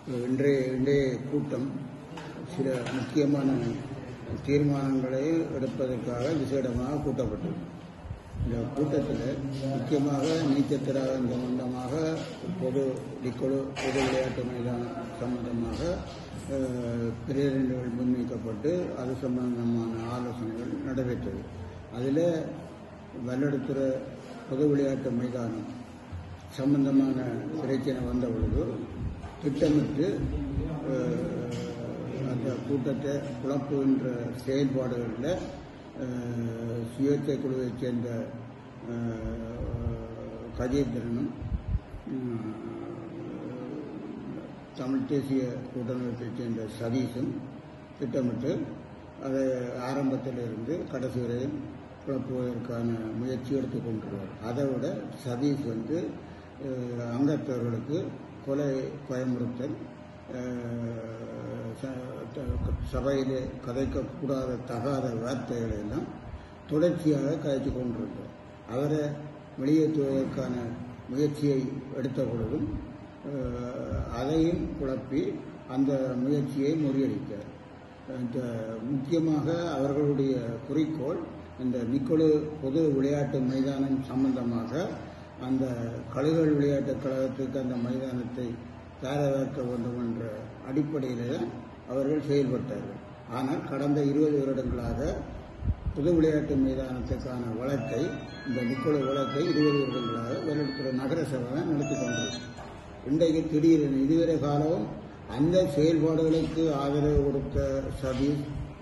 இன்றைய இன்றைய கூட்டம் சில முக்கியமான தீர்மானங்களை எடுப்பதற்காக விசேடமாக கூட்டப்பட்டது இந்த கூட்டத்தில் முக்கியமாக நீச்சத்திராகம் சம்பந்தமாக பொது டிக்கொழு பொது விளையாட்டு மைதானம் சம்பந்தமாக அஹ், பிரேரணைகள் முன்வைக்கப்பட்டு அது சம்பந்தமான ஆலோசனைகள் நடைபெற்றது அதில் வல்லெடுத்துற பொது விளையாட்டு மைதானம் சம்பந்தமான பிரச்சனை வந்த பொழுது திட்டமிட்டு அஹ், அந்த கூட்டத்தை குழப்புகின்ற செயல்பாடுகளில் அஹ், சுயேட்சை குழுவைச் சேர்ந்த அஹ், கஜேந்திரனும் உம், தமிழ் தேசிய கூட்டமைப்பைச் சேர்ந்த சதீஷும் திட்டமிட்டு அதை ஆரம்பத்திலிருந்து கடைசி வரையும் குழப்புவதற்கான முயற்சி எடுத்துக் கொண்டிருவார் அதை விட சதீஷ் வந்து அஹ், அங்கத்தவர்களுக்கு கொலை பயமுறுத்தல் அஹ், ச- த- சபையிலே கதைக்கக்கூடாத தகாத வார்த்தைகளை எல்லாம் தொடர்ச்சியாக கதைத்து கொண்டிருந்தார் அவரை வெளியேற்றுவதற்கான முயற்சியை எடுத்த பொழுதும் அஹ், அதையும் குழப்பி அந்த முயற்சியை முறியடித்தார் இந்த முக்கியமாக அவர்களுடைய குறிக்கோள் இந்த நிக்கொழு பொது விளையாட்டு மைதானம் சம்பந்தமாக அந்த கழுகல் விளையாட்டுக் கழகத்துக்கு அந்த மைதானத்தை தயாராக்க வேண்டும் என்ற அடிப்படையில் தான் அவர்கள் செயல்பட்டார்கள் ஆனால் கடந்த இருபது வருடங்களாக பொது விளையாட்டு மைதானத்துக்கான வழக்கை இந்த நிக்கொழு வழக்கை இருபது வருடங்களாக வேலுத்துறை நகர சபை தான் நடத்தி கொண்டிருக்கு இன்றைக்கு திடீரென இதுவரை காலம் அந்த செயல்பாடுகளுக்கு ஆதரவு கொடுத்த சதீஷ்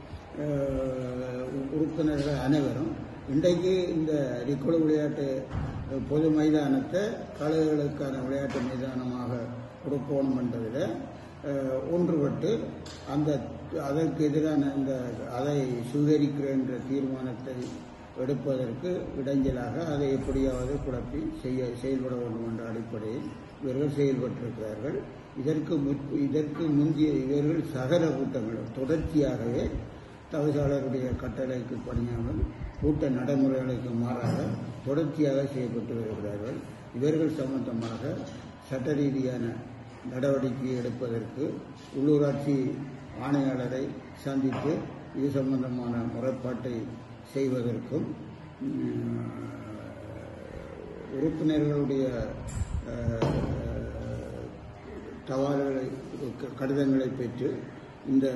அஹ், உறுப்பினர்கள் அனைவரும் இன்றைக்கு இந்த நிக்கொழு விளையாட்டு அஹ், பொது மைதானத்தை கலைகளுக்கான விளையாட்டு மைதானமாக கொடுக்கணும் என்பதில் அஹ், ஒன்றுபட்டு அந்த அதற்கு எதிரான இந்த அதை சுதரிக்கிற என்ற தீர்மானத்தை எடுப்பதற்கு இடைஞ்சலாக அதை எப்படியாவது குழப்பி செய்ய செயல்பட வேண்டும் என்ற அடிப்படையில் இவர்கள் செயல்பட்டிருக்கிறார்கள் இதற்கு முற்ப- இதற்கு முந்தைய இவர்கள் சகல கூட்டங்கள் தொடர்ச்சியாகவே தவிசாளருடைய கட்டளைக்கு பணியாமல் கூட்ட நடைமுறைகளுக்கு மாறாக தொடர்ச்சியாக செய்யப்பட்டு வருகிறார்கள் இவர்கள் சம்பந்தமாக சட்ட ரீதியான நடவடிக்கை எடுப்பதற்கு உள்ளூராட்சி ஆணையாளரை சந்தித்து இது சம்பந்தமான முறைப்பாட்டை செய்வதற்கும் உம், உறுப்பினர்களுடைய அஹ், தபால்களை க- கடிதங்களை பெற்று இந்த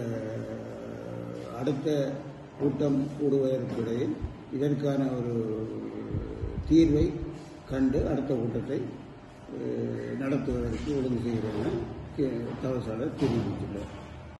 அடுத்த கூட்டம் கூடுவதற்கிடையில் இதற்கான ஒரு தீர்வை கண்டு அடுத்த கூட்டத்தை அஹ், நடத்துவதற்கு ஒழுங்கு செய்கிறேன் தவசாளர் தெரிவித்துள்ளார்